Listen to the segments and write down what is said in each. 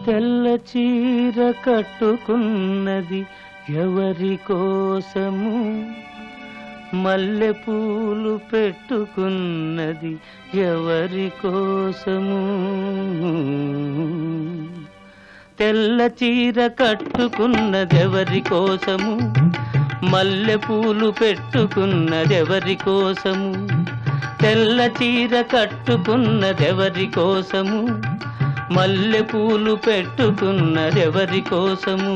తెల్ల చీర కట్టుకున్నది ఎవరి కోసము మల్లె పూలు పెట్టుకున్నది ఎవరి కోసము తెల్ల చీర కట్టుకున్నదెవరి కోసము మల్లె పూలు పెట్టుకున్నదెవరి కోసము తెల్ల చీర కట్టుకున్నదెవరి కోసము మల్లె పూలు పెట్టుకున్నదెవరి కోసము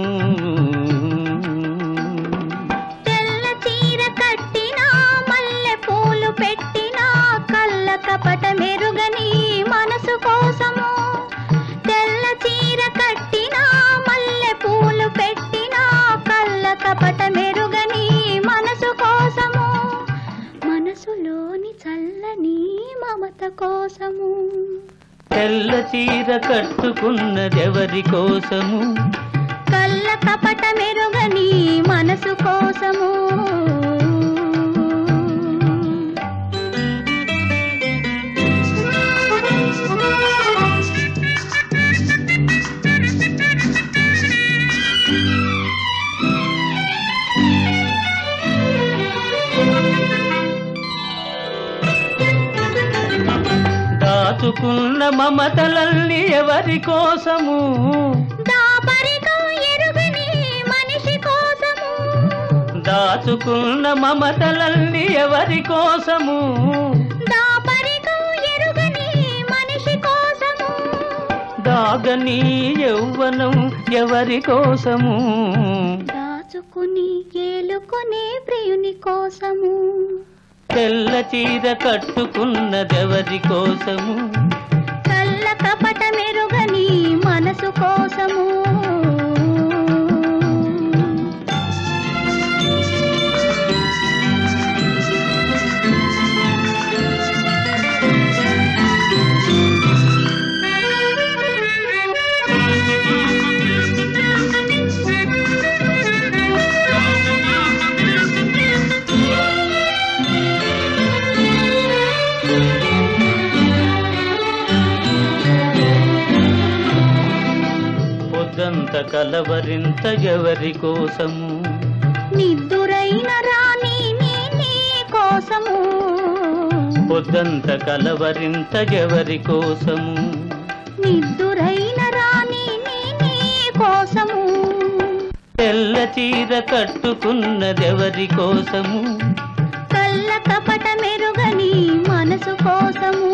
తెల్ల చీర కట్టినా మల్లె పూలు పెట్టినా కళ్ళ కపట మెరుగని మనసు కోసము తెల్ల చీర కట్టినా మల్లె పూలు పెట్టినా కళ్ళ కపట మెరుగని మనసు కోసము మనసులోని చల్లని మమత కోసము తెల్ల చీర కట్టుకున్నదెవరి కోసము కళ్ళ కపట మెరుగని మనసు కోసము దాచుకున్న మమతలల్ని ఎవరి కోసము దాపరికం ఎరుగని మనిషి కోసము దాచుకున్న మమతలల్ని ఎవరి కోసము దాపరికం ఎరుగని మనిషి కోసము దాగని యౌవనం ఎవరి కోసము దాచుకుని ఏలుకునే ప్రియుని కోసము తెల్ల చీర కట్టుకున్నదెవరి కోసము కళ్ళ కపట మెరుగని మనసు కోసము పొద్దంత కలవరింత ఎవరి కోసము నిద్దురైన రాణి నీ నీ కోసము పొద్దంత కలవరింత ఎవరి కోసము నిద్దురైన రాణి నీ నీ కోసము తెల్ల చీర కట్టుకున్నదెవరి కోసము కళ్ళ కపట మెరుగని మనసు కోసము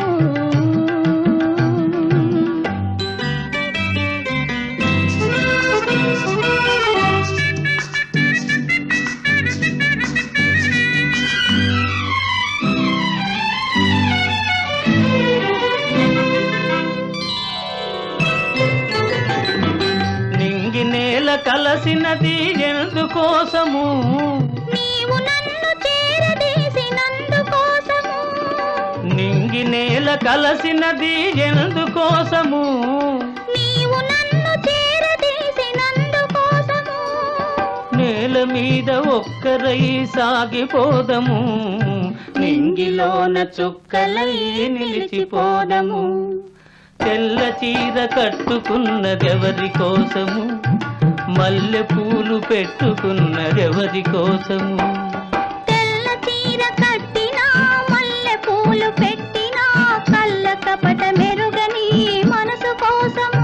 నింగి నేల కలసినది ఎందుకోసము నీవు నన్ను చేరదీసినందు కోసము నింగి నేల కలసినది ఎందుకోసము నీవు నన్ను చేరదీసినందు కోసము నేల మీద ఒక్కరై సాగిపోదము నింగిలోన చుక్కలై నిలిచిపోదము తెల్ల చీర కట్టుకున్నదెవరి కోసము మల్లె పూలు పెట్టుకున్నదెవరి కోసము తెల్ల చీర కట్టినా మల్లె పూలు పెట్టినా కళ్ళ కపట మెరుగని మనసు కోసము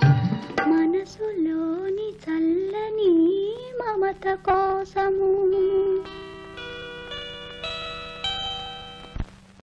మనసులోని చల్లని మమత కోసము